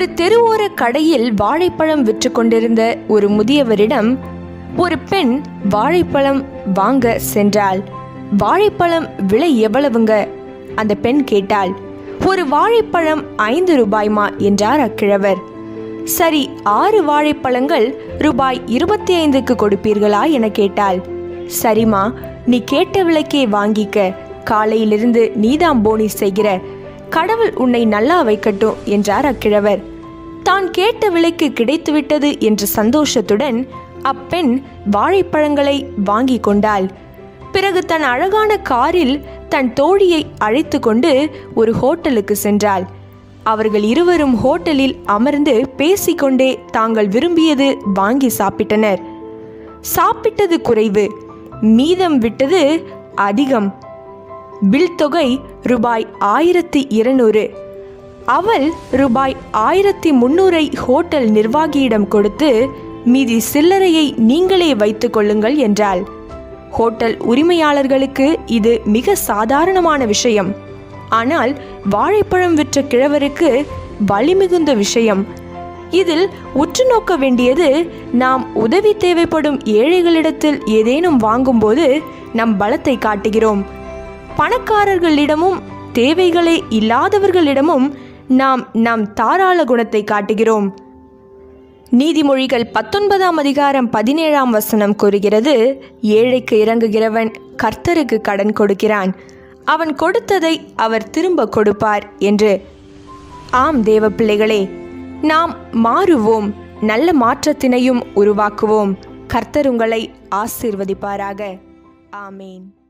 ஒரு தெருவோர கடையில் வாழைப்பழம் விற்று கொண்டிருந்த ஒரு முதியவரிடம் ஒரு பெண் வாழைப்பழம் வாங்க சென்றாள் வாழைப்பழம் விலை எவ்வளவுங்க அந்த பெண் கேட்டாள் ஒரு வாழைப்பழம் ஐந்து ரூபாய்மா என்றார் அக்கிழவர் சரி ஆறு வாழைப்பழங்கள் ரூபாய் இருபத்தி ஐந்துக்கு கொடுப்பீர்களா என கேட்டாள் சரிம்மா நீ கேட்ட விலைக்கே வாங்கிக்க காலையிலிருந்து நீதாம் போனி செய்கிற கடவுள் உன்னை நல்லா வைக்கட்டும் என்றார் அக்கிழவர் தான் கேட்ட விலைக்கு கிடைத்துவிட்டது என்ற சந்தோஷத்துடன் அப்பெண் வாழைப்பழங்களை வாங்கி கொண்டாள் பிறகு தன் அழகான காரில் தன் தோழியை அழைத்து கொண்டு ஒரு ஹோட்டலுக்கு சென்றாள் அவர்கள் இருவரும் ஹோட்டலில் அமர்ந்து பேசிக்கொண்டே தாங்கள் விரும்பியது வாங்கி சாப்பிட்டனர் சாப்பிட்டது குறைவு மீதம் விட்டது அதிகம் பில் தொகை ரூபாய் ஆயிரத்தி இருநூறு அவள் ரூபாய் ஆயிரத்தி முன்னூறை ஹோட்டல் நிர்வாகியிடம் கொடுத்து மீதி சில்லறையை நீங்களே வைத்துக் கொள்ளுங்கள் என்றாள் ஹோட்டல் உரிமையாளர்களுக்கு இது மிக சாதாரணமான விஷயம் ஆனால் வாழைப்பழம் விற்ற கிழவருக்கு வலிமிகுந்த விஷயம் இதில் உற்று நோக்க வேண்டியது நாம் உதவி தேவைப்படும் ஏழைகளிடத்தில் ஏதேனும் வாங்கும்போது நம் பலத்தை காட்டுகிறோம் பணக்காரர்களிடமும் தேவைகளே இல்லாதவர்களிடமும் நாம் நம் தாராள குணத்தை காட்டுகிறோம் நீதிமொழிகள் பத்தொன்பதாம் அதிகாரம் பதினேழாம் வசனம் கூறுகிறது ஏழைக்கு இறங்குகிறவன் கர்த்தருக்கு கடன் கொடுக்கிறான் அவன் கொடுத்ததை அவர் திரும்ப கொடுப்பார் என்று ஆம் தேவ பிள்ளைகளே நாம் மாறுவோம் நல்ல மாற்றத்தினையும் உருவாக்குவோம் கர்த்தர் உங்களை ஆசீர்வதிப்பாராக ஆமேன்